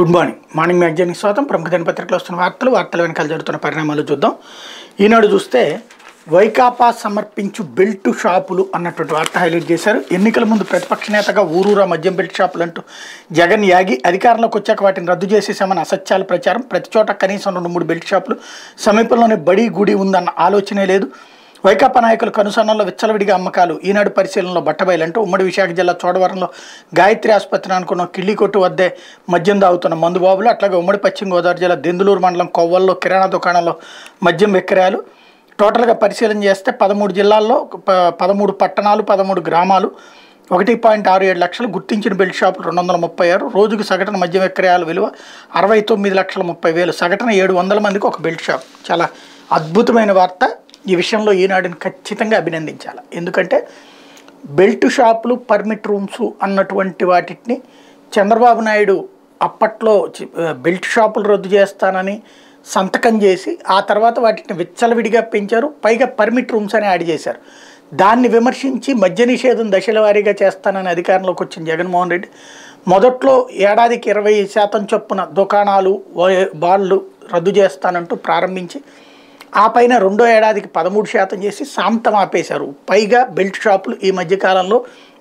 good morning morning మ్యాగజైన్కి స్వాగతం ప్రముఖ దినపత్రికలో వస్తున్న వార్తలు వార్తల వెనకాల జరుగుతున్న పరిణామాలు చూద్దాం ఈనాడు చూస్తే వైకాపా సమర్పించు బెల్ట్ షాపులు అన్నటువంటి వార్త హైలైట్ చేశారు ఎన్నికల ముందు ప్రతిపక్ష నేతగా ఊరూరా మద్యం బెల్ట్ షాపులు అంటూ జగన్ యాగి అధికారంలోకి వచ్చాక వాటిని రద్దు చేసేసామని అసత్యాల ప్రచారం ప్రతి చోట కనీసం రెండు మూడు బెల్ట్ షాపులు సమీపంలోనే బడి గుడి ఉందన్న ఆలోచనే లేదు వైకాపా నాయకుల కనుసన్నల్లో విచ్చలవిడిగా అమ్మకాలు ఈనాడు పరిశీలనలో బట్టబయలంటూ ఉమ్మడి విశాఖ జిల్లా చోడవరంలో గాయత్రి ఆసుపత్రి అనుకున్న కిళ్ళి కొట్టు వద్దే మద్యం తాగుతున్న మందుబాబులు అట్లాగే ఉమ్మడి పశ్చిమ గోదావరి జిల్లా దెందులూరు మండలం కొవ్వల్లో కిరాణా దుకాణంలో మద్యం విక్రయాలు టోటల్గా పరిశీలన చేస్తే పదమూడు జిల్లాల్లో ప- పదమూడు పట్టణాలు పదమూడు గ్రామాలు ఒకటి పాయింట్ ఆరు ఏడు లక్షలు గుర్తించిన బెల్ట్ షాపులు రెండు వందల ముప్పై ఆరు రోజుకు సగటున మద్యం విక్రయాల విలువ అరవై తొమ్మిది లక్షల ముప్పై వేలు సగటున ఏడు వందల మందికి ఒక బెల్ట్ షాప్ చాలా అద్భుతమైన వార్త ఈ విషయంలో ఈనాడుని ఖచ్చితంగా అభినందించాలి ఎందుకంటే బెల్ట్ షాపులు పర్మిట్ రూమ్స్ అన్నటువంటి వాటిని చంద్రబాబు నాయుడు అప్పట్లో చి- బెల్ట్ షాపులు రద్దు చేస్తానని సంతకం చేసి ఆ తర్వాత వాటిని విచ్చలవిడిగా పెంచారు పైగా పర్మిట్ రూమ్స్ అని యాడ్ చేశారు దాన్ని విమర్శించి మద్య నిషేధం దశల వారీగా చేస్తానని అధికారంలోకి వచ్చిన జగన్మోహన్ రెడ్డి మొదట్లో ఏడాదికి ఇరవై శాతం చొప్పున దుకాణాలు వా- బార్లు రద్దు చేస్తానంటూ ప్రారంభించి ఆ పైన రెండో ఏడాదికి పదమూడు శాతం చేసి శాంతం ఆపేశారు పైగా బెల్ట్ షాపులు ఈ మధ్యకాలంలో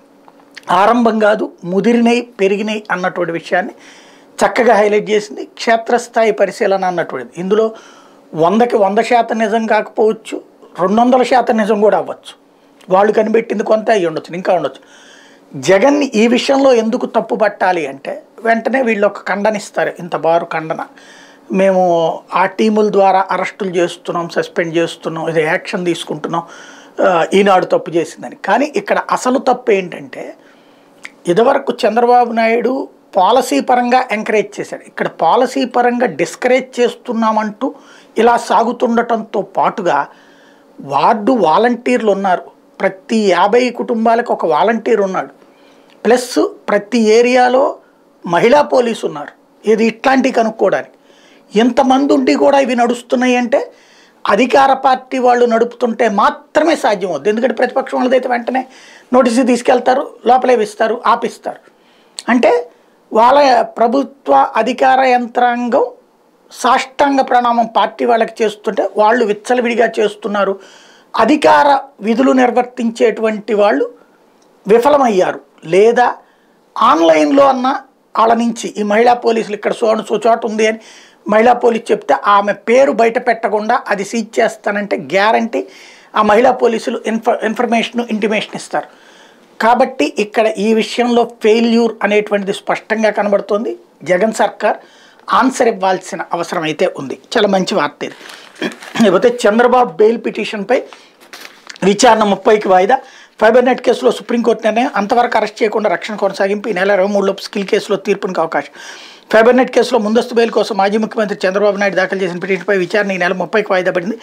ఆరంభం కాదు ముదిరినై పెరిగినాయి అన్నటువంటి విషయాన్ని చక్కగా హైలైట్ చేసింది క్షేత్రస్థాయి పరిశీలన అన్నటువంటిది ఇందులో వందకి వంద శాతం నిజం కాకపోవచ్చు రెండు వందల శాతం నిజం కూడా అవ్వచ్చు వాళ్ళు కనిపెట్టింది కొంత అయ్యి ఉండొచ్చు ఇంకా ఉండొచ్చు జగన్ని ఈ విషయంలో ఎందుకు తప్పు పట్టాలి అంటే వెంటనే వీళ్ళు ఒక ఖండనిస్తారు ఇంత బారు ఖండన మేము ఆ టీముల ద్వారా అరెస్టులు చేస్తున్నాం సస్పెండ్ చేస్తున్నాం ఇది యాక్షన్ తీసుకుంటున్నాం ఆ, ఈనాడు తప్పు చేసిందని కానీ ఇక్కడ అసలు తప్పు ఏంటంటే ఇదివరకు చంద్రబాబు నాయుడు పాలసీ పరంగా ఎంకరేజ్ చేశాడు ఇక్కడ పాలసీ పరంగా డిస్కరేజ్ చేస్తున్నామంటూ ఇలా సాగుతుండటంతో పాటుగా వార్డు వాలంటీర్లు ఉన్నారు ప్రతి యాభై కుటుంబాలకు ఒక వాలంటీర్ ఉన్నాడు ప్లస్ ప్రతి ఏరియాలో మహిళా పోలీసు ఉన్నారు ఇది ఇట్లాంటివి కనుక్కోవడానికి ఇంతమంది ఉండి కూడా ఇవి నడుస్తున్నాయి అంటే అధికార పార్టీ వాళ్ళు నడుపుతుంటే మాత్రమే సాధ్యం అవుద్ది ఎందుకంటే ప్రతిపక్షం వాళ్ళదైతే వెంటనే నోటీసు తీసుకెళ్తారు లోపలే ఇస్తారు ఆపిస్తారు అంటే వాళ్ళ ప్రభుత్వ అధికార యంత్రాంగం సాష్టాంగ ప్రణామం పార్టీ వాళ్ళకి చేస్తుంటే వాళ్ళు విచ్చలవిడిగా చేస్తున్నారు అధికార విధులు నిర్వర్తించేటువంటి వాళ్ళు విఫలమయ్యారు లేదా ఆన్లైన్లో అన్న వాళ్ళ నుంచి ఈ మహిళా పోలీసులు ఇక్కడ సో సో చోట ఉంది అని మహిళా పోలీసు చెప్తే ఆమె పేరు బయట పెట్టకుండా అది సీజ్ చేస్తానంటే గ్యారంటీ ఆ మహిళా పోలీసులు ఇన్ఫ ఇన్ఫర్మేషన్ ఇంటిమేషన్ ఇస్తారు కాబట్టి ఇక్కడ ఈ విషయంలో ఫెయిల్యూర్ అనేటువంటిది స్పష్టంగా కనబడుతోంది జగన్ సర్కార్ ఆన్సర్ ఇవ్వాల్సిన అవసరం అయితే ఉంది చాలా మంచి వార్త ఇది లేకపోతే చంద్రబాబు బెయిల్ పిటిషన్పై విచారణ ముప్పైకి వాయిదా ఫైబర్ నెట్ కేసులో సుప్రీంకోర్టు నిర్ణయం అంతవరకు అరెస్ట్ చేయకుండా రక్షణ కొనసాగింపు ఈ నెల ఇరవై మూడులోపు స్కిల్ కేసులో తీర్పునికి అవకాశం ఫైబర్ నెట్ కేసులో ముందస్తు బెయిల్ కోసం మాజీ ముఖ్యమంత్రి చంద్రబాబు నాయుడు దాఖలు చేసిన పిటిషన్పై విచారణ ఈ నెల ముప్పైకి వాయిదా పడింది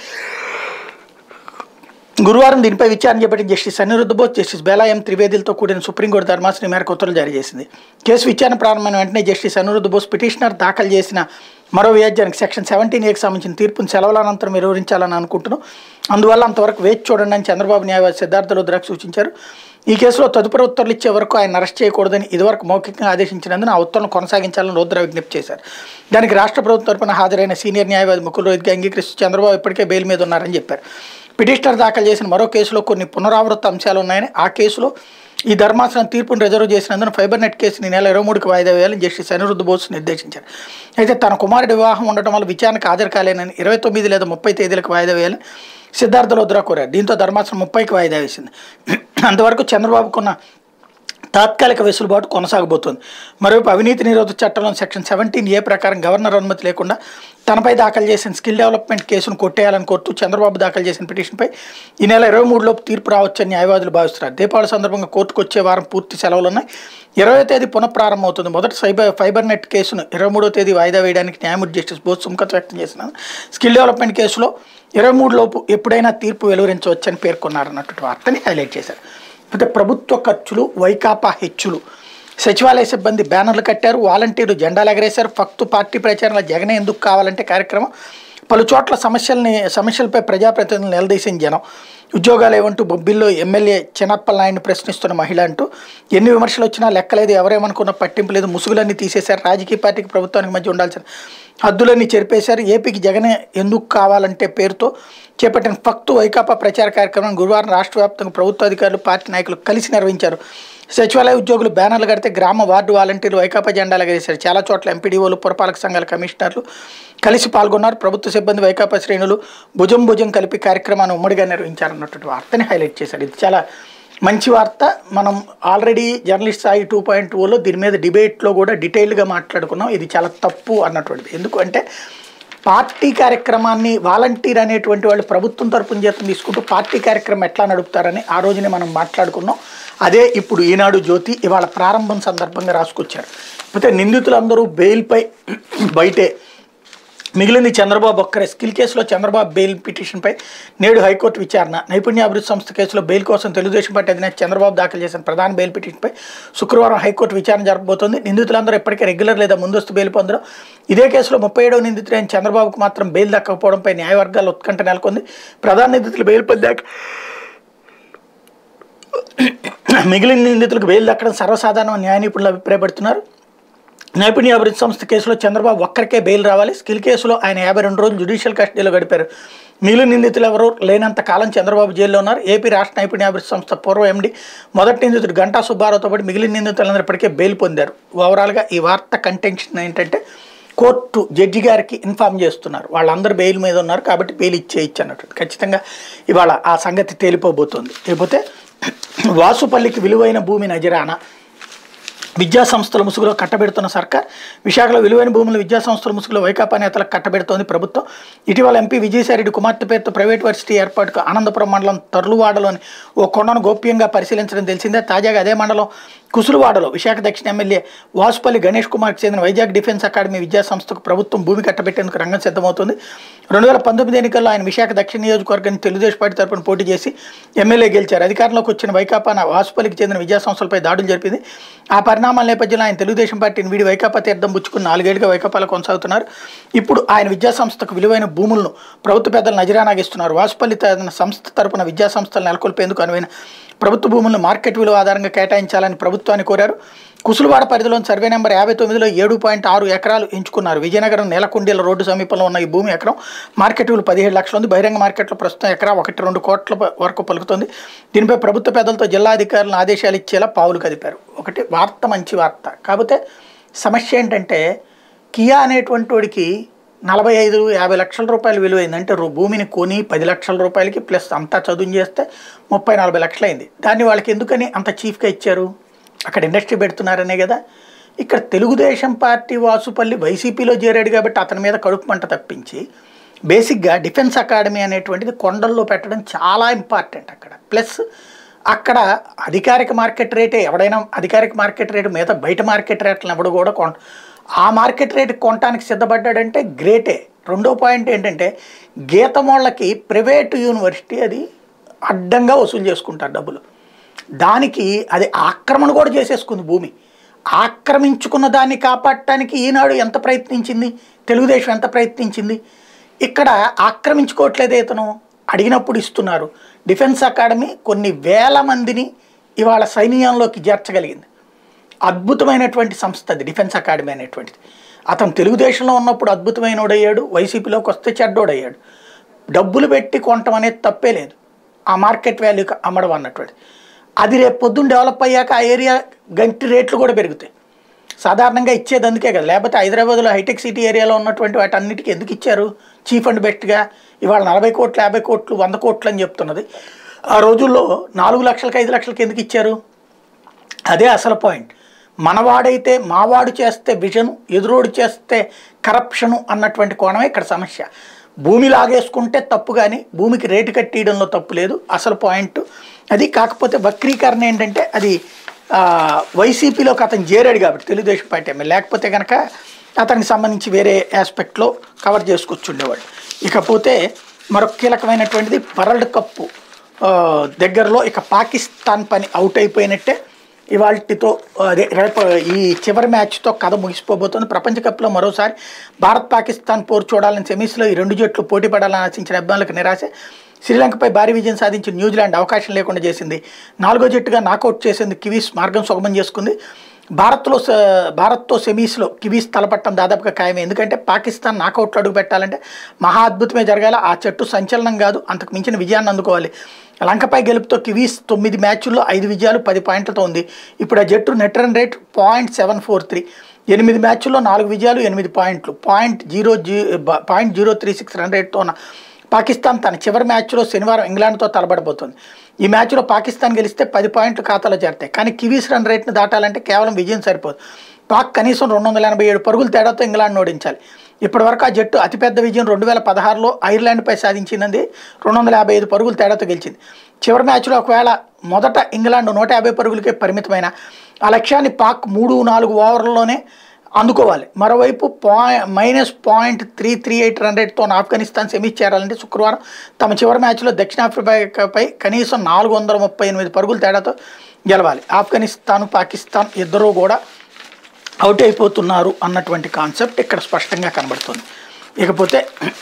గురువారం దీనిపై విచారణ చేపట్టిన జస్టిస్ అనిరుద్ధ బోస్ జస్టిస్ బేలాయం త్రివేదులతో కూడిన సుప్రీంకోర్టు ధర్మాసనం ఈ మేరకు ఉత్తర్వులు జారీ చేసింది కేసు విచారణ ప్రారంభమైన వెంటనే జస్టిస్ అనిరుద్ధ బోస్ పిటిషనర్ దాఖలు చేసిన మరో వ్యాజ్యానికి సెక్షన్ సెవెంటీన్ ఏకి సంబంధించిన తీర్పును సెలవుల అనంతరం వివరించాలని అనుకుంటున్నాం అందువల్ల అంతవరకు వేచి చూడండి అని చంద్రబాబు న్యాయవాది సిద్ధార్థ రుద్రాక్ సూచించారు ఈ కేసులో తదుపరి ఉత్తర్వులు ఇచ్చే వరకు ఆయన అరెస్ట్ చేయకూడదని ఇదివరకు మౌఖికంగా ఆదేశించినందున ఆ ఉత్తర్వులను కొనసాగించాలని రుద్ర విజ్ఞప్తి చేశారు దానికి రాష్ట్ర ప్రభుత్వం తరపున హాజరైన సీనియర్ న్యాయవాది ముకుల్ రోహిత్గా అంగీకరిస్తూ చంద్రబాబు ఇప్పటికే బెయిల్ మీద ఉన్నారని చెప్పారు పిటిషనర్ దాఖలు చేసిన మరో కేసులో కొన్ని పునరావృత అంశాలు ఉన్నాయని ఆ కేసులో ఈ ధర్మాసనం తీర్పును రిజర్వ్ చేసినందున ఫైబర్ నెట్ కేసుని ఈ నెల ఇరవై మూడుకి వాయిదా వేయాలని జస్టిస్ అనిరుద్ధ బోస్ నిర్దేశించారు అయితే తన కుమారుడి వివాహం ఉండటం వల్ల విచారణకు హాజరు కాలేనని ఇరవై తొమ్మిది లేదా ముప్పై తేదీలకు వాయిదా వేయాలని సిద్ధార్థ లోద్రా కోరారు దీంతో ధర్మాసనం ముప్పైకి వాయిదా వేసింది అంతవరకు చంద్రబాబుకున్న తాత్కాలిక వెసులుబాటు కొనసాగబోతోంది మరోవైపు అవినీతి నిరోధక చట్టంలో సెక్షన్ సెవెంటీన్ ఏ ప్రకారం గవర్నర్ అనుమతి లేకుండా తనపై దాఖలు చేసిన స్కిల్ డెవలప్మెంట్ కేసును కొట్టేయాలని కోరుతూ చంద్రబాబు దాఖలు చేసిన పిటిషన్పై ఈ నెల ఇరవై మూడులోపు తీర్పు రావచ్చని న్యాయవాదులు భావిస్తున్నారు దీపావళి సందర్భంగా కోర్టుకు వచ్చే వారం పూర్తి సెలవులు ఉన్నాయి ఇరవై తేదీ పునఃప్రారంభం అవుతుంది మొదటి సైబర్ ఫైబర్ నెట్ కేసును ఇరవై మూడో తేదీ వాయిదా వేయడానికి న్యాయమూర్తి జస్టిస్ బోస్ సుముఖత వ్యక్తం చేసినారు స్కిల్ డెవలప్మెంట్ కేసులో ఇరవై మూడులోపు ఎప్పుడైనా తీర్పు వెలువరించవచ్చని పేర్కొన్నారన్నటువంటి వార్తని హైలైట్ చేశారు అయితే ప్రభుత్వ ఖర్చులు వైకాపా హెచ్చులు సచివాలయ సిబ్బంది బ్యానర్లు కట్టారు వాలంటీర్లు జెండాలు ఎగరేశారు ఫక్తు పార్టీ ప్రచారంలో జగనే ఎందుకు కావాలంటే కార్యక్రమం పలు చోట్ల సమస్యల్ని సమస్యలపై ప్రజాప్రతినిధులు నిలదీసిన జనం ఉద్యోగాలు ఏమంటూ బొబ్బిల్లో ఎమ్మెల్యే చిన్నప్పల నాయుడిని ప్రశ్నిస్తున్న మహిళ అంటూ ఎన్ని విమర్శలు వచ్చినా లెక్కలేదు ఎవరేమనుకున్న పట్టింపు లేదు ముసుగులన్నీ తీసేశారు రాజకీయ పార్టీకి ప్రభుత్వానికి మధ్య ఉండాల్సిన హద్దులన్నీ చెరిపేశారు ఏపీకి జగనే ఎందుకు కావాలంటే పేరుతో చేపట్టిన ఫక్తు వైకాపా ప్రచార కార్యక్రమం గురువారం రాష్ట్ర వ్యాప్తంగా ప్రభుత్వ అధికారులు పార్టీ నాయకులు కలిసి నిర్వహించారు సచివాలయ ఉద్యోగులు బ్యానర్లు కడితే గ్రామ వార్డు వాలంటీర్లు వైకాపా జెండాలు ఎగరేశారు చాలా చోట్ల ఎంపీడీఓలు పురపాలక సంఘాల కమిషనర్లు కలిసి పాల్గొన్నారు ప్రభుత్వ సిబ్బంది వైకాపా శ్రేణులు భుజం భుజం కలిపి కార్యక్రమాన్ని ఉమ్మడిగా నిర్వహించారన్నటువంటి వార్తని హైలైట్ చేశారు ఇది చాలా మంచి వార్త మనం ఆల్రెడీ జర్నలిస్ట్ స్థాయి టూ పాయింట్ టూలో దీని మీద డిబేట్లో కూడా డీటెయిల్డ్గా మాట్లాడుకున్నాం ఇది చాలా తప్పు అన్నటువంటిది ఎందుకంటే పార్టీ కార్యక్రమాన్ని వాలంటీర్ అనేటువంటి వాళ్ళు ప్రభుత్వం తరపున జీతం తీసుకుంటూ పార్టీ కార్యక్రమం ఎట్లా నడుపుతారని ఆ రోజునే మనం మాట్లాడుకున్నాం అదే ఇప్పుడు ఈనాడు జ్యోతి ఇవాళ ప్రారంభం సందర్భంగా రాసుకొచ్చారు అయితే నిందితులందరూ బెయిల్పై బయటే మిగిలింది చంద్రబాబు ఒక్కరే స్కిల్ కేసులో చంద్రబాబు బెయిల్ పిటిషన్పై నేడు హైకోర్టు విచారణ నైపుణ్యాభివృద్ధి సంస్థ కేసులో బెయిల్ కోసం తెలుగుదేశం పార్టీ అధినేత చంద్రబాబు దాఖలు చేసిన ప్రధాన బెయిల్ పిటిషన్పై శుక్రవారం హైకోర్టు విచారణ జరగబోతోంది నిందితులందరూ ఇప్పటికే రెగ్యులర్ లేదా ముందస్తు బెయిల్ పొందడం ఇదే కేసులో ముప్పై ఏడవ నిందితుడైన చంద్రబాబుకు మాత్రం బెయిల్ దక్కకపోవడంపై న్యాయవర్గాల ఉత్కంఠ నెలకొంది ప్రధాన నిందితులు బెయిల్ పొందాక మిగిలిన నిందితులకు బెయిల్ దక్కడం సర్వసాధారణ న్యాయ నిపుణులు అభిప్రాయపడుతున్నారు నైపుణ్య అభివృద్ధి సంస్థ కేసులో చంద్రబాబు ఒక్కరికే బెయిల్ రావాలి స్కిల్ కేసులో ఆయన యాభై రెండు రోజులు జ్యుడిషియల్ కస్టడీలో గడిపారు మిగిలిన నిందితులు ఎవరు లేనంత కాలం చంద్రబాబు జైల్లో ఉన్నారు ఏపీ రాష్ట్ర నైపుణ్య అభివృద్ధి సంస్థ పూర్వ ఎండి మొదటి నిందితుడు గంటా సుబ్బారావుతో పాటు మిగిలిన నిందితులందరూ ఇప్పటికే బెయిల్ పొందారు ఓవరాల్గా ఈ వార్త కంటెన్షన్ ఏంటంటే కోర్టు జడ్జి గారికి ఇన్ఫామ్ చేస్తున్నారు వాళ్ళందరూ బెయిల్ మీద ఉన్నారు కాబట్టి బెయిల్ ఇచ్చేయచ్చు అన్నట్టు ఖచ్చితంగా ఇవాళ ఆ సంగతి తేలిపోబోతోంది లేకపోతే వాసుపల్లికి విలువైన భూమి నజరానా విద్యా సంస్థల ముసుగులో కట్టబెడుతున్న సర్కార్ విశాఖలో విలువైన భూములు విద్యా సంస్థల ముసుగులో వైకాపా నేతలకు కట్టబెడుతోంది ప్రభుత్వం ఇటీవల ఎంపీ విజయసాయిరెడ్డి కుమార్తె పేరుతో ప్రైవేట్ వర్సిటీ ఏర్పాటుకు ఆనందపురం మండలం తర్లువాడలోని ఓ కొండను గోప్యంగా పరిశీలించడం తెలిసిందే తాజాగా అదే మండలం కుసులువాడలో విశాఖ దక్షిణ ఎమ్మెల్యే వాసుపల్లి గణేష్ కుమార్కి చెందిన వైజాగ్ డిఫెన్స్ అకాడమీ విద్యా సంస్థకు ప్రభుత్వం భూమి కట్టబెట్టేందుకు రంగం సిద్ధమవుతుంది రెండు వేల పంతొమ్మిది ఎన్నికల్లో ఆయన విశాఖ దక్షిణ నియోజకవర్గాన్ని తెలుగుదేశం పార్టీ తరపున పోటీ చేసి ఎమ్మెల్యే గెలిచారు అధికారంలోకి వచ్చిన వైకాపా నా వాసుపల్లికి చెందిన విద్యా సంస్థలపై దాడులు జరిపింది ఆ పరిణామాల నేపథ్యంలో ఆయన తెలుగుదేశం పార్టీని వీడి వైకాపా తీర్థం పుచ్చుకుని నాలుగేళ్లుగా వైకాపాలో కొనసాగుతున్నారు ఇప్పుడు ఆయన విద్యా సంస్థకు విలువైన భూములను ప్రభుత్వ పెద్దలు నజరానాగిస్తున్నారు వాసుపల్లి తన సంస్థ తరపున విద్యా సంస్థలు నెలకొల్పేందుకు అనువైన ప్రభుత్వ భూములను మార్కెట్ విలువ ఆధారంగా కేటాయించాలని ప్రభుత్వాన్ని కోరారు కుసులవాడ పరిధిలోని సర్వే నెంబర్ యాభై తొమ్మిదిలో ఏడు పాయింట్ ఆరు ఎకరాలు ఎంచుకున్నారు విజయనగరం నేలకుండీల రోడ్డు సమీపంలో ఉన్న ఈ భూమి ఎకరం మార్కెట్ విలువ పదిహేడు లక్షలు ఉంది బహిరంగ మార్కెట్లో ప్రస్తుతం ఎకరా ఒకటి రెండు కోట్ల వరకు పలుకుతుంది దీనిపై ప్రభుత్వ పెద్దలతో జిల్లా అధికారులను ఆదేశాలు ఇచ్చేలా పావులు కదిపారు ఒకటి వార్త మంచి వార్త కాకపోతే సమస్య ఏంటంటే కియా అనేటువంటి వాడికి నలభై ఐదు యాభై లక్షల రూపాయలు విలువైంది అంటే రూ- భూమిని కొని పది లక్షల రూపాయలకి ప్లస్ అంతా చదువు చేస్తే ముప్పై నలభై లక్షలు అయింది దాన్ని వాళ్ళకి ఎందుకని అంత చీఫ్గా ఇచ్చారు అక్కడ ఇండస్ట్రీ పెడుతున్నారనే కదా ఇక్కడ తెలుగుదేశం పార్టీ వాసుపల్లి వైసీపీలో చేరాడు కాబట్టి అతని మీద కడుపు మంట తప్పించి బేసిక్గా డిఫెన్స్ అకాడమీ అనేటువంటిది కొండల్లో పెట్టడం చాలా ఇంపార్టెంట్ అక్కడ ప్లస్ అక్కడ అధికారిక మార్కెట్ రేటే ఎవడైనా అధికారిక మార్కెట్ రేటు మీద బయట మార్కెట్ రేట్లను ఎవడు కూడా కొన ఆ మార్కెట్ రేటు కొనడానికి సిద్ధపడ్డాడంటే గ్రేటే రెండో పాయింట్ ఏంటంటే గీతమోళ్ళకి ప్రైవేటు యూనివర్సిటీ అది అడ్డంగా వసూలు చేసుకుంటారు డబ్బులు దానికి అది ఆక్రమణ కూడా చేసేసుకుంది భూమి ఆక్రమించుకున్న దాన్ని కాపాడటానికి ఈనాడు ఎంత ప్రయత్నించింది తెలుగుదేశం ఎంత ప్రయత్నించింది ఇక్కడ ఆక్రమించుకోవట్లేదు ఇతను అడిగినప్పుడు ఇస్తున్నారు డిఫెన్స్ అకాడమీ కొన్ని వేల మందిని ఇవాళ సైన్యంలోకి చేర్చగలిగింది అద్భుతమైనటువంటి సంస్థ అది డిఫెన్స్ అకాడమీ అనేటువంటిది అతను తెలుగుదేశంలో ఉన్నప్పుడు అద్భుతమైనోడయ్యాడు వైసీపీలోకి వస్తే చెడ్డోడయ్యాడు డబ్బులు పెట్టి కొనటం అనేది తప్పే లేదు ఆ మార్కెట్ వాల్యూకి అమ్మడం అన్నటువంటి అది రేపు పొద్దున్న డెవలప్ అయ్యాక ఆ ఏరియా గంటి రేట్లు కూడా పెరుగుతాయి సాధారణంగా ఇచ్చేది అందుకే కదా లేకపోతే హైదరాబాద్లో హైటెక్ సిటీ ఏరియాలో ఉన్నటువంటి వాటి అన్నిటికీ ఎందుకు ఇచ్చారు చీఫ్ అండ్ బెస్ట్గా ఇవాళ నలభై కోట్లు యాభై కోట్లు వంద కోట్లు అని చెప్తున్నది ఆ రోజుల్లో నాలుగు లక్షలకి ఐదు లక్షలకి ఎందుకు ఇచ్చారు అదే అసలు పాయింట్ మనవాడైతే మావాడు చేస్తే విజను ఎదురోడు చేస్తే కరప్షను అన్నటువంటి కోణమే ఇక్కడ సమస్య భూమి లాగేసుకుంటే తప్పు కానీ భూమికి రేటు కట్టియడంలో తప్పు లేదు అసలు పాయింట్ అది కాకపోతే వక్రీకరణ ఏంటంటే అది ఆ, వైసీపీలోకి అతను చేరాడు కాబట్టి తెలుగుదేశం పార్టీ ఎమ్మెల్యే లేకపోతే కనుక అతనికి సంబంధించి వేరే ఆస్పెక్ట్లో కవర్ చేసుకొచ్చుండేవాడు ఇకపోతే మరొక కీలకమైనటువంటిది వరల్డ్ కప్పు ఆ, దగ్గరలో ఇక పాకిస్తాన్ పని అవుట్ అయిపోయినట్టే ఇవాళతో అదే రేపు ఈ చివరి మ్యాచ్తో కథ ముగిసిపోబోతోంది ప్రపంచ కప్లో మరోసారి భారత్ పాకిస్తాన్ పోరు చూడాలని సెమీస్లో ఈ రెండు జట్లు పోటీ పడాలని ఆశించిన అభిమానులకు నిరాశ శ్రీలంకపై భారీ విజయం సాధించిన న్యూజిలాండ్ అవకాశం లేకుండా చేసింది నాలుగో జట్టుగా నాకౌట్ చేసేందుకు కివీస్ మార్గం సుగమం చేసుకుంది భారత్లో స- భారత్తో సెమీస్లో కివీస్ తలపట్టడం దాదాపుగా ఖాయమే ఎందుకంటే పాకిస్తాన్ నాకౌట్లు అడుగు పెట్టాలంటే మహా అద్భుతమే జరగాల ఆ జట్టు సంచలనం కాదు అంతకు మించిన విజయాన్ని అందుకోవాలి లంకపై గెలుపుతో కివీస్ తొమ్మిది మ్యాచ్ల్లో ఐదు విజయాలు పది పాయింట్లతో ఉంది ఇప్పుడు ఆ జట్టు net run rate point seven four three ఎనిమిది మ్యాచ్ల్లో నాలుగు విజయాలు ఎనిమిది పాయింట్లు పాయింట్ జీరో జీ point zero three six run రేట్తో ఉన్న పాకిస్తాన్ తన చివరి మ్యాచ్లో శనివారం ఇంగ్లాండ్తో తలబడబోతోంది ఈ మ్యాచ్లో పాకిస్తాన్ గెలిస్తే పది పాయింట్లు ఖాతాలో చేరతాయి కానీ కివీస్ రన్ రేట్ని దాటాలంటే కేవలం విజయం సరిపోదు పాక్ కనీసం రెండు వందల ఎనభై ఏడు పరుగుల తేడాతో ఇంగ్లాండ్ ఓడించాలి ఇప్పటివరకు ఆ జట్టు అతిపెద్ద విజయం రెండు వేల పదహారులో ఐర్లాండ్పై సాధించింది రెండు వందల యాభై ఐదు పరుగుల తేడాతో గెలిచింది చివరి మ్యాచ్లో ఒకవేళ మొదట ఇంగ్లాండ్ నూట యాభై పరుగులకే పరిమితమైన ఆ లక్ష్యాన్ని పాక్ మూడు నాలుగు ఓవర్లలోనే అందుకోవాలి మరోవైపు పాయి minus point three three eight run రేట్తో ఆఫ్ఘనిస్తాన్ సెమీస్ చేరాలంటే శుక్రవారం తమ చివరి మ్యాచ్లో దక్షిణాఫ్రికాపై కనీసం నాలుగు వందల ముప్పై ఎనిమిది పరుగుల తేడాతో గెలవాలి ఆఫ్ఘనిస్తాన్ పాకిస్తాన్ ఇద్దరూ కూడా అవుట్ అయిపోతున్నారు అన్నటువంటి కాన్సెప్ట్ ఇక్కడ స్పష్టంగా కనబడుతుంది ఇకపోతే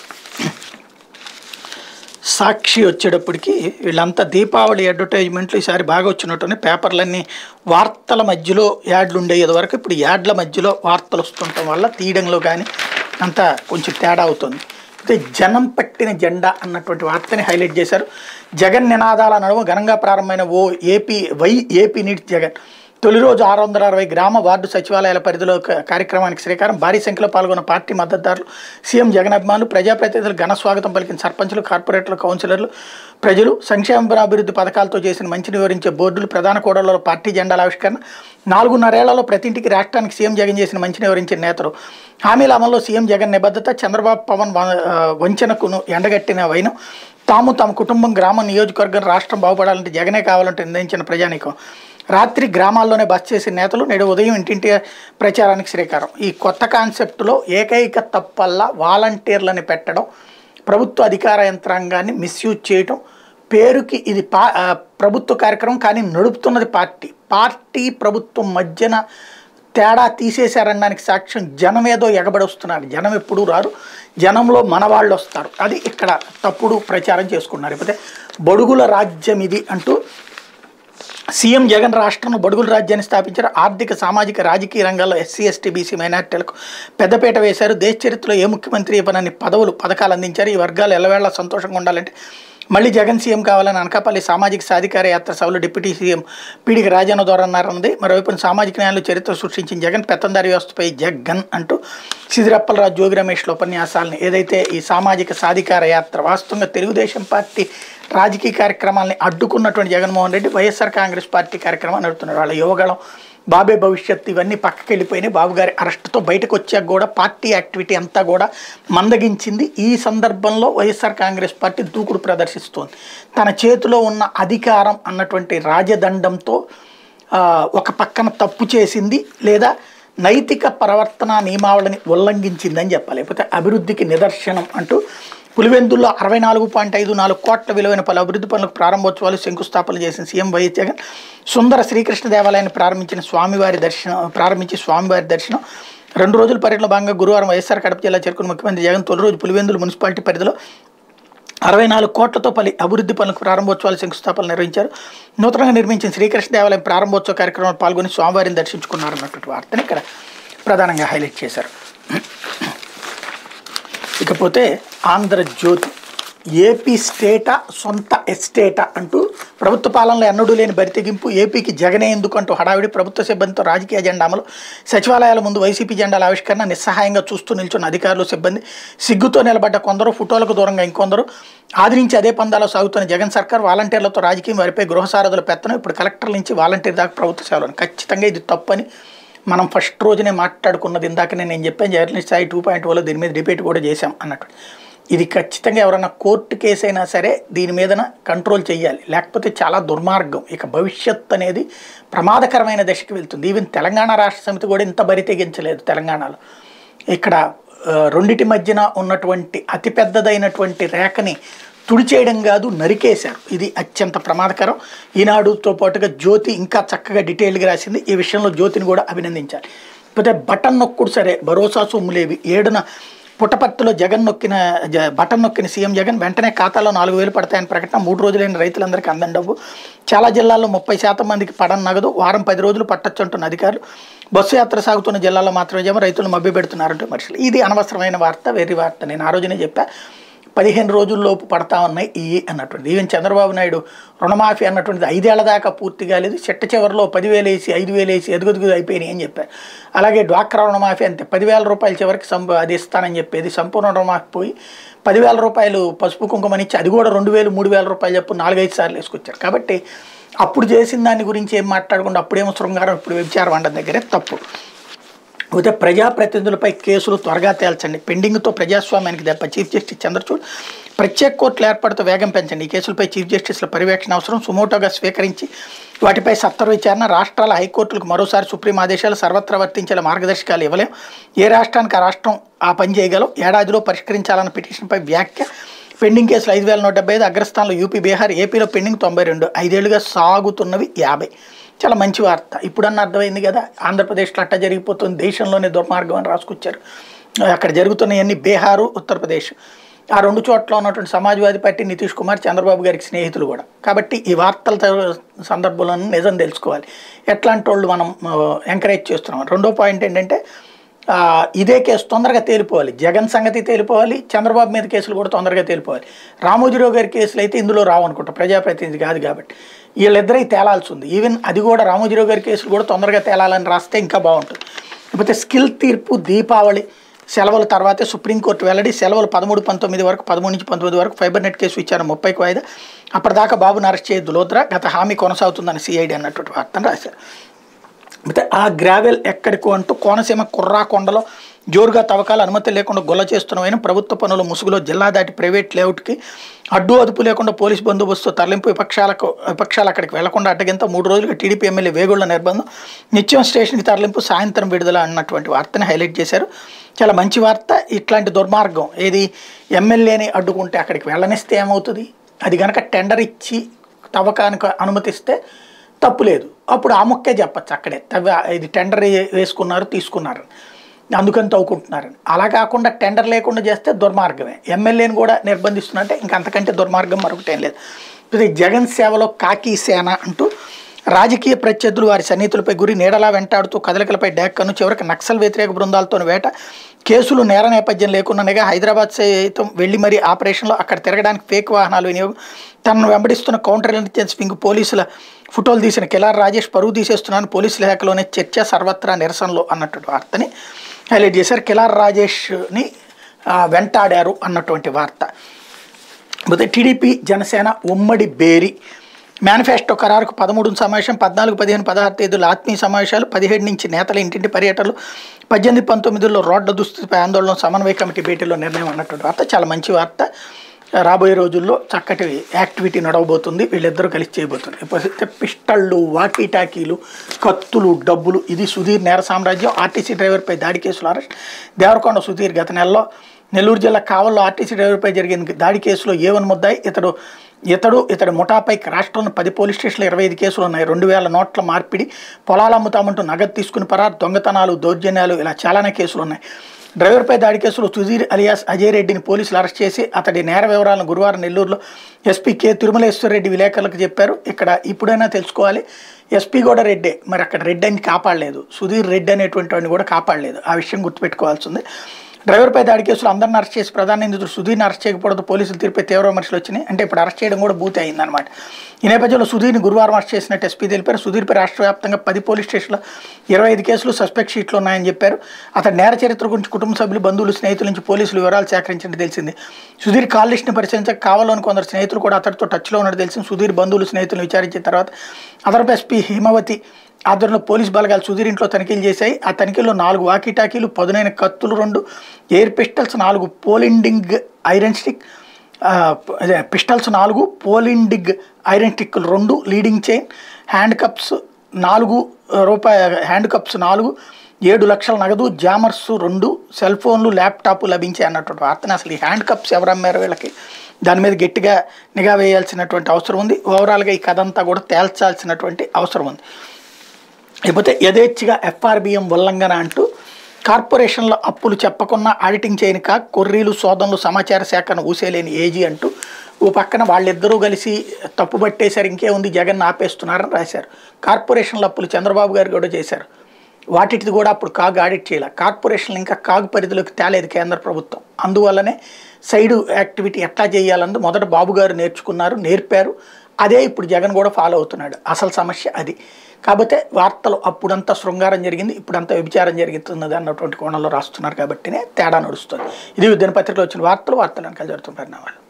సాక్షి వచ్చేటప్పటికి వీళ్ళంతా దీపావళి అడ్వర్టైజ్మెంట్లు ఈసారి బాగా వచ్చినట్టునే పేపర్లన్నీ వార్తల మధ్యలో యాడ్లు ఉండేది వరకు ఇప్పుడు యాడ్ల మధ్యలో వార్తలు వస్తుండటం వల్ల తీయడంలో కానీ అంతా కొంచెం తేడా అవుతుంది అయితే జనం పట్టిన జెండా అన్నటువంటి వార్తని హైలైట్ చేశారు జగన్ నినాదాల నడుమ ఘనంగా ప్రారంభమైన ఓ AP why AP needs Jagan తొలి రోజు ఆరు వందల అరవై గ్రామ వార్డు సచివాలయాల పరిధిలో క- కార్యక్రమానికి శ్రీకారం భారీ సంఖ్యలో పాల్గొన్న పార్టీ మద్దతుదారులు సీఎం జగన్ అభిమానులు ప్రజాప్రతినిధులు ఘన స్వాగతం పలికిన సర్పంచులు కార్పొరేటర్లు కౌన్సిలర్లు ప్రజలు సంక్షేమ అభివృద్ధి పథకాలతో చేసిన మంచిని వివరించే బోర్డులు ప్రధాన కూడళ్లలో పార్టీ జెండాల ఆవిష్కరణ నాలుగున్నరేళ్లలో ప్రతి ఇంటికి రాష్ట్రానికి సీఎం జగన్ చేసిన మంచిని వివరించిన నేతలు హామీల అమల్లో సీఎం జగన్ నిబద్ధత చంద్రబాబు పవన్ వ- ఆ, వంచనకును ఎండగట్టిన వైనం తాము తమ కుటుంబం గ్రామం నియోజకవర్గం రాష్ట్రం బాగుపడాలంటే జగనే కావాలంటే నిర్ణయించిన ప్రజానీకం రాత్రి గ్రామాల్లోనే బస్ చేసిన నేతలు నేడు ఉదయం ఇంటింటి ప్రచారానికి శ్రీకారం ఈ కొత్త కాన్సెప్ట్లో ఏకైక తప్పల్లా వాలంటీర్లని పెట్టడం ప్రభుత్వ అధికార యంత్రాంగాన్ని మిస్యూజ్ చేయటం పేరుకి ఇది పా ఆ, ప్రభుత్వ కార్యక్రమం కానీ నడుపుతున్నది పార్టీ పార్టీ ప్రభుత్వం మధ్యన తేడా తీసేశారనడానికి సాక్ష్యం జనం ఏదో ఎగబడొస్తున్నారు జనం ఎప్పుడు రారు జనంలో మన వాళ్ళు వస్తారు అది ఇక్కడ తప్పుడు ప్రచారం చేసుకున్నారు లేకపోతే బడుగుల రాజ్యం ఇది అంటూ సీఎం జగన్ రాష్ట్రంలో బడుగుల రాజ్యాన్ని స్థాపించారు ఆర్థిక సామాజిక రాజకీయ రంగాల్లో ఎస్సీ ఎస్టీ బీసీ మైనార్టీలకు పెద్దపీట వేశారు దేశ చరిత్రలో ఏ ముఖ్యమంత్రి ఇవ్వనన్ని పదవులు పథకాలు అందించారు ఈ వర్గాలు ఎల్లవేళ సంతోషంగా ఉండాలంటే మళ్ళీ జగన్ సీఎం కావాలని అనకాపల్లి సామాజిక సాధికార యాత్ర సభలో డిప్యూటీ సీఎం పీడికి రాజాన ద్వారా అన్నారన్నది మరోవైపు సామాజిక న్యాయంలో చరిత్ర సృష్టించిన జగన్ పెత్తందారి వ్యవస్థపై జగన్ అంటూ సిదిరప్పలరాజు జోగి రమేష్ల ఉపన్యాసాలని ఏదైతే ఈ సామాజిక సాధికార యాత్ర వాస్తవంగా తెలుగుదేశం పార్టీ రాజకీయ కార్యక్రమాలని అడ్డుకున్నటువంటి జగన్మోహన్ రెడ్డి వైఎస్ఆర్ కాంగ్రెస్ పార్టీ కార్యక్రమాన్ని నడుపుతున్నారు వాళ్ళ యువగళం బాబే భవిష్యత్ ఇవన్నీ పక్కకి వెళ్ళిపోయినాయి బాబు గారి అరెస్ట్తో బయటకు వచ్చాక కూడా పార్టీ యాక్టివిటీ అంతా కూడా మందగించింది ఈ సందర్భంలో వైఎస్ఆర్ కాంగ్రెస్ పార్టీ దూకుడు ప్రదర్శిస్తోంది తన చేతిలో ఉన్న అధికారం అన్నటువంటి రాజదండంతో ఆ, ఒక పక్కన తప్పు చేసింది లేదా నైతిక ప్రవర్తన నియమావళిని ఉల్లంఘించిందని చెప్పాలి లేకపోతే అభివృద్ధికి నిదర్శనం అంటూ పులివెందుల్లో అరవై నాలుగు పాయింట్ ఐదు నాలుగు కోట్ల విలువైన పలు అభివృద్ధి పనులకు ప్రారంభోత్సవాలు శంకుస్థాపన చేసిన సీఎం వైఎస్ జగన్ సుందర శ్రీకృష్ణ దేవాలయాన్ని ప్రారంభించిన స్వామివారి దర్శనం ప్రారంభించి స్వామివారి దర్శనం రెండు రోజుల పర్యటనలో భాగంగా గురువారం వైఎస్ఆర్ కడప జిల్లా చేరుకున్న ముఖ్యమంత్రి జగన్ తొలి రోజు పులివెందులు మున్సిపాలిటీ పరిధిలో అరవై నాలుగు కోట్లతో పలు అభివృద్ధి పనులకు ప్రారంభోత్సవాలు శంకుస్థాపన నిర్వహించారు నూతనంగా నిర్మించిన శ్రీకృష్ణ దేవాలయం ప్రారంభోత్సవ కార్యక్రమంలో పాల్గొని స్వామివారిని దర్శించుకున్నారు అన్నటువంటి వార్తని ఇక్కడ ప్రధానంగా హైలైట్ చేశారు ఇకపోతే ఆంధ్రజ్యోతి ఏపీ స్టేటా సొంత ఎస్టేటా అంటూ ప్రభుత్వ పాలనలో ఎన్నడూ లేని బరితెగింపు ఏపీకి జగనే ఎందుకు అంటూ హడావిడి ప్రభుత్వ సిబ్బందితో రాజకీయ జెండా అమలు సచివాలయాల ముందు వైసీపీ జెండాల ఆవిష్కరణ నిస్సహాయంగా చూస్తూ నిల్చున్న అధికారులు సిబ్బంది సిగ్గుతో నిలబడ్డ కొందరు ఫోటోలకు దూరంగా ఇంకొందరు ఆదరించి అదే పందాలో సాగుతున్న జగన్ సర్కార్ వాలంటీర్లతో రాజకీయం వారిపై గృహసారథుల పెత్తనం ఇప్పుడు కలెక్టర్ల నుంచి వాలంటీర్ దాకా ప్రభుత్వ సేవలను ఖచ్చితంగా ఇది తప్పని మనం ఫస్ట్ రోజునే మాట్లాడుకున్నది ఇందాకనే నేను చెప్పాను జర్నలిస్ట్ స్థాయి టూ పాయింట్ ఓలో దీని మీద డిబేట్ కూడా చేశాం అన్నట్టు ఇది ఖచ్చితంగా ఎవరైనా కోర్టు కేసు అయినా సరే దీని మీదన కంట్రోల్ చేయాలి లేకపోతే చాలా దుర్మార్గం ఇక భవిష్యత్ అనేది ప్రమాదకరమైన దశకి వెళ్తుంది ఈవెన్ తెలంగాణ రాష్ట్ర సమితి కూడా ఇంత బరి తెగించలేదు తెలంగాణలో ఇక్కడ ఆ, రెండిటి మధ్యన ఉన్నటువంటి అతిపెద్దదైనటువంటి రేఖని తుడి చేయడం కాదు నరికేశారు ఇది అత్యంత ప్రమాదకరం ఈనాడుతో పాటుగా జ్యోతి ఇంకా చక్కగా డీటెయిల్గా రాసింది ఈ విషయంలో జ్యోతిని కూడా అభినందించాలి పోతే బటన్ నొక్కుడు సరే భరోసా సొమ్ములేవి ఏడున పుట్టపర్తిలో జగన్ నొక్కిన జ- బటన్ నొక్కిన సీఎం జగన్ వెంటనే ఖాతాలో నాలుగు వేలు పడతాయని ప్రకటన మూడు రోజులైన రైతులందరికీ అందని డబ్బు చాలా జిల్లాల్లో ముప్పై శాతం మందికి పడని నగదు వారం పది రోజులు పట్టొచ్చు అంటున్న అధికారులు బస్సు యాత్ర సాగుతున్న జిల్లాలో మాత్రమే జమ రైతులు మభ్య పెడుతున్నారంటే మనుషులు ఇది అనవసరమైన వార్త వేరే వార్త నేను ఆ రోజునే చెప్పా పదిహేను రోజుల్లోపు పడతా ఉన్నాయి ఈ అన్నటువంటిది ఈవెన్ చంద్రబాబు నాయుడు రుణమాఫీ అన్నటువంటిది ఐదేళ్ల దాకా పూర్తి కాలేదు చెట్ట చివరిలో పదివేలు వేసి ఐదు వేలు వేసి ఎదుగుదుగు అయిపోయినాయి అని చెప్పారు అలాగే డ్వాక్రా రుణమాఫీ అంతే పదివేల రూపాయల చివరికి సంప అది ఇస్తానని చెప్పేది సంపూర్ణ రుణమాఫీ పోయి పదివేల రూపాయలు పసుపు కుంకుమని ఇచ్చి అది కూడా రెండు వేలు మూడు వేల రూపాయలు చెప్పు నాలుగైదు సార్లు వేసుకొచ్చారు కాబట్టి అప్పుడు చేసిన దాని గురించి ఏం మాట్లాడకుండా అప్పుడేమో శృంగారం ఇప్పుడు వ్యభిచారం వండడం దగ్గరే తప్పు అయితే ప్రజాప్రతినిధులపై కేసులు త్వరగా తేల్చండి పెండింగ్తో ప్రజాస్వామ్యానికి దెబ్బ చీఫ్ జస్టిస్ చంద్రచూడ్ ప్రత్యేక కోర్టులు ఏర్పడుతూ వేగం పెంచండి ఈ కేసులపై చీఫ్ జస్టిస్ల పర్యవేక్షణ అవసరం సుమోటోగా స్వీకరించి వాటిపై సత్వర విచారణ రాష్ట్రాల హైకోర్టులకు మరోసారి సుప్రీం ఆదేశాలు సర్వత్రా వర్తించేలా మార్గదర్శకాలు ఇవ్వలేం ఏ రాష్ట్రానికి ఆ రాష్ట్రం ఆ పని చేయగలం ఏడాదిలో పరిష్కరించాలన్న పిటిషన్పై వ్యాఖ్య పెండింగ్ కేసులు ఐదు వేల నూట డెబ్బై ఐదు అగ్రస్థానంలో యూపీ బీహార్ ఏపీలో పెండింగ్ తొంభై రెండు ఐదేళ్లుగా సాగుతున్నవి యాభై చాలా మంచి వార్త ఇప్పుడన్నా అర్థమైంది కదా ఆంధ్రప్రదేశ్లో అట్ట జరిగిపోతుంది దేశంలోనే దుర్మార్గం అని రాసుకొచ్చారు అక్కడ జరుగుతున్నాయన్నీ బీహారు ఉత్తరప్రదేశ్ ఆ రెండు చోట్ల ఉన్నటువంటి సమాజ్వాదీ పార్టీ నితీష్ కుమార్ చంద్రబాబు గారికి స్నేహితులు కూడా కాబట్టి ఈ వార్తల త- సందర్భంలో నిజం తెలుసుకోవాలి ఎట్లాంటి వాళ్ళు మనం ఎంకరేజ్ చేస్తున్నాం రెండో పాయింట్ ఏంటంటే ఆ, ఇదే కేసు తొందరగా తేలిపోవాలి జగన్ సంగతి తేలిపోవాలి చంద్రబాబు మీద కేసులు కూడా తొందరగా తేలిపోవాలి రామోజీరావు గారి కేసులు అయితే ఇందులో రావు అనుకుంటా ప్రజాప్రతినిధి కాదు కాబట్టి వీళ్ళిద్దరై తేలాల్సి ఉంది ఈవెన్ అది కూడా రామోజీరావు గారి కేసులు కూడా తొందరగా తేలాలని రాస్తే ఇంకా బాగుంటుంది లేకపోతే స్కిల్ తీర్పు దీపావళి సెలవుల తర్వాతే సుప్రీంకోర్టు వెల్లడి సెలవులు పదమూడు పంతొమ్మిది వరకు పదమూడు నుంచి పంతొమ్మిది వరకు ఫైబర్ నెట్ కేసు విచారణ ముప్పైకి వాయిదా అప్పటిదాకా బాబును అరెస్ట్ చేయొద్దు లోద్రా గత హామీ కొనసాగుతుందని సిఐడి అన్నటువంటి వార్తను రాశారు అయితే ఆ గ్రావెల్ ఎక్కడికో అంటూ కోనసీమ కుర్రాకొండలో జోరుగా తవ్వకాలు అనుమతి లేకుండా గొల్ల చేస్తున్నవైన ప్రభుత్వ పనుల ముసుగులో జిల్లా దాటి ప్రైవేట్ లేఅవుట్కి అడ్డు అదుపు లేకుండా పోలీస్ బందోబస్తు తరలింపు విపక్షాలకు విపక్షాలు అక్కడికి వెళ్లకుండా అడ్డగింత మూడు రోజులుగా టీడీపీ ఎమ్మెల్యే వేగుళ్ల నిర్బంధం నిత్యం స్టేషన్కి తరలింపు సాయంత్రం విడుదల అన్నటువంటి వార్తని హైలైట్ చేశారు చాలా మంచి వార్త ఇట్లాంటి దుర్మార్గం ఏది ఎమ్మెల్యేని అడ్డుకుంటే అక్కడికి వెళ్ళనిస్తే ఏమవుతుంది అది కనుక టెండర్ ఇచ్చి తవ్వకానికి అనుమతిస్తే తప్పు లేదు అప్పుడు ఆ మొక్కే చెప్పచ్చు అక్కడే తవ్వ ఇది టెండర్ వేసుకున్నారు తీసుకున్నారు అందుకని తవ్వుకుంటున్నారు అలా కాకుండా టెండర్ లేకుండా చేస్తే దుర్మార్గమే ఎమ్మెల్యేని కూడా నిర్బంధిస్తున్నట్టే ఇంక అంతకంటే దుర్మార్గం మరొకటేం లేదు ఇది జగన్ సేవలో కాకి సేన అంటూ రాజకీయ ప్రత్యర్థులు వారి సన్నిహితులపై గురి నీడలా వెంటాడుతూ కదలికలపై డాక్కను చివరికి నక్సల్ వ్యతిరేక బృందాలతో వేట కేసులు నేర నేపథ్యం లేకుండానే హైదరాబాద్ సైతం వెళ్లి మరీ ఆపరేషన్లో అక్కడ తిరగడానికి ఫేక్ వాహనాలు వినియోగం తనను వెంబడిస్తున్న కౌంటర్ ఇంటెలిజెన్స్ వింగ్ పోలీసుల ఫోటోలు తీసిన కిలార్ రాజేష్ పరువు తీసేస్తున్నాను పోలీసుల శాఖలోనే చర్చ సర్వత్రా నిరసనలో అన్నటువంటి వార్తని హైలైట్ చేశారు కిలార్ రాజేష్ని ఆ, వెంటాడారు అన్నటువంటి వార్త పోతే టీడీపీ జనసేన ఉమ్మడి బేరి మేనిఫెస్టో ఖరారుకు పదమూడు సమావేశం పద్నాలుగు పదిహేను పదహారు తేదీలు ఆత్మీయ సమావేశాలు పదిహేడు నుంచి నేతల ఇంటింటి పర్యటనలు పద్దెనిమిది పంతొమ్మిదిలో రోడ్ల దుస్థితిపై ఆందోళన సమన్వయ కమిటీ భేటీలో నిర్ణయం అన్నటువంటి వార్త చాలా మంచి వార్త రాబోయే రోజుల్లో చక్కటి యాక్టివిటీ నడవబోతుంది వీళ్ళిద్దరూ కలిసి చేయబోతుంది ఇకపోతే పిస్టళ్ళు వాకీ టాకీలు కత్తులు డబ్బులు ఇది సుధీర్ నేర సామ్రాజ్యం ఆర్టీసీ డ్రైవర్పై దాడి కేసులో అరెస్ట్ దేవరకొండ సుధీర్ గత నెలలో నెల్లూరు జిల్లా కావల్లో ఆర్టీసీ డ్రైవర్పై జరిగిన దాడి కేసులో ఏవన్ ముద్దాయి ఇతడు ఇతడు ఇతడి ముఠాపై రాష్ట్రంలో పది పోలీస్ స్టేషన్లు ఇరవై ఐదు కేసులు ఉన్నాయి రెండు వేల నోట్ల మార్పిడి పొలాలు అమ్ముతామంటూ నగదు తీసుకుని పరారు దొంగతనాలు దౌర్జన్యాలు ఇలా చాలానే కేసులు ఉన్నాయి డ్రైవర్పై దాడి కేసులో సుధీర్ అలియాస్ అజయ్ రెడ్డిని పోలీసులు అరెస్ట్ చేసి అతడి నేర వివరాలను గురువారం నెల్లూరులో ఎస్పీ కె తిరుమలేశ్వర రెడ్డి విలేకరులకు చెప్పారు ఇక్కడ ఇప్పుడైనా తెలుసుకోవాలి ఎస్పీ కూడా రెడ్డే మరి అక్కడ రెడ్డి అని కాపాడలేదు సుధీర్ రెడ్డి అనేటువంటి వాడిని కూడా కాపాడలేదు ఆ విషయం గుర్తుపెట్టుకోవాల్సి ఉంది డ్రైవర్పై దాడి కేసులో అందరిని అరెస్ట్ చేసి ప్రధాన నిందితుడు సుధీర్ని అరెస్ట్ చేయకపోవడంతో పోలీసులు తీర్పై తీవ్ర విమర్శలు వచ్చినాయి అంటే ఇప్పుడు అరెస్ట్ చేయడం కూడా బూతి అయిందనమాట ఈ నేపథ్యంలో సుధీర్ని గురువారం అరెస్ట్ చేసినట్టు ఎస్పీ తెలిపారు సుధీర్పై రాష్ట్ర వ్యాప్తంగా పది పోలీస్ స్టేషన్లో ఇరవై ఐదు కేసులు సస్పెక్ట్ షీట్లు ఉన్నాయని చెప్పారు అతని నేర చరిత్ర గురించి కుటుంబ సభ్యులు బంధువులు స్నేహితుల నుంచి పోలీసులు వివరాలు సేకరించినట్టు తెలిసింది సుధీర్ కాల్ లిస్ట్ని పరిశీలించక కావాలని కొందరు స్నేహితులు కూడా అతడితో టచ్లో ఉన్నట్టు తెలిసింది సుధీర్ బంధువులు స్నేహితులను విచారించిన తర్వాత అదనపు ఎస్పీ హిమవతి ఆధ్వర్యంలో పోలీస్ బలగాలు సుధీర్ ఇంట్లో తనిఖీలు చేశాయి ఆ తనిఖీల్లో నాలుగు వాకీటాకీలు పదునైన కత్తులు రెండు ఎయిర్ పిస్టల్స్ నాలుగు పోలిండింగ్ ఐరన్ స్టిక్ ఆ, అదే పిస్టల్స్ నాలుగు పోలిండిగ్ ఐరన్ స్టిక్లు రెండు లీడింగ్ చైన్ హ్యాండ్ కప్స్ నాలుగు రూపాయ హ్యాండ్ కప్స్ నాలుగు ఏడు లక్షల నగదు జామర్స్ రెండు సెల్ ఫోన్లు ల్యాప్టాప్ లభించాయి అన్నటువంటి వార్తని అసలు ఈ హ్యాండ్ కప్స్ ఎవరు అమ్మారు వీళ్ళకి దాని మీద గట్టిగా నిఘా వేయాల్సినటువంటి అవసరం ఉంది ఓవరాల్గా ఈ కథ అంతా కూడా తేల్చాల్సినటువంటి అవసరం ఉంది లేకపోతే యథేచ్ఛగా ఎఫ్ఆర్బిఎం ఉల్లంఘన అంటూ కార్పొరేషన్ల అప్పులు చెప్పకున్నా ఆడిటింగ్ చేయని కాక కొర్రీలు సోదనలు సమాచార శాఖను ఊసేలేని ఏజీ అంటూ ఓ పక్కన వాళ్ళిద్దరూ కలిసి తప్పు పట్టేశారు ఇంకేముంది జగన్ ఆపేస్తున్నారని రాశారు కార్పొరేషన్ల అప్పులు చంద్రబాబు గారు కూడా చేశారు వాటిది కూడా అప్పుడు కాగు ఆడిట్ చేయాలి కార్పొరేషన్లు ఇంకా కాగు పరిధిలోకి తేలేదు కేంద్ర ప్రభుత్వం అందువల్లనే సైడ్ యాక్టివిటీ ఎట్లా చేయాలన్నది మొదట బాబు గారు నేర్చుకున్నారు నేర్పారు అదే ఇప్పుడు జగన్ కూడా ఫాలో అవుతున్నాడు అసలు సమస్య అది కాకపోతే వార్తలు అప్పుడంతా శృంగారం జరిగింది ఇప్పుడంతా వ్యభిచారం జరుగుతున్నది అన్నటువంటి కోణంలో రాస్తున్నారు కాబట్టినే తేడా నడుస్తుంది ఇది దినపత్రికలో వచ్చిన వార్తలు వార్తలు వెనకాల జరుగుతున్న పరిణామాలు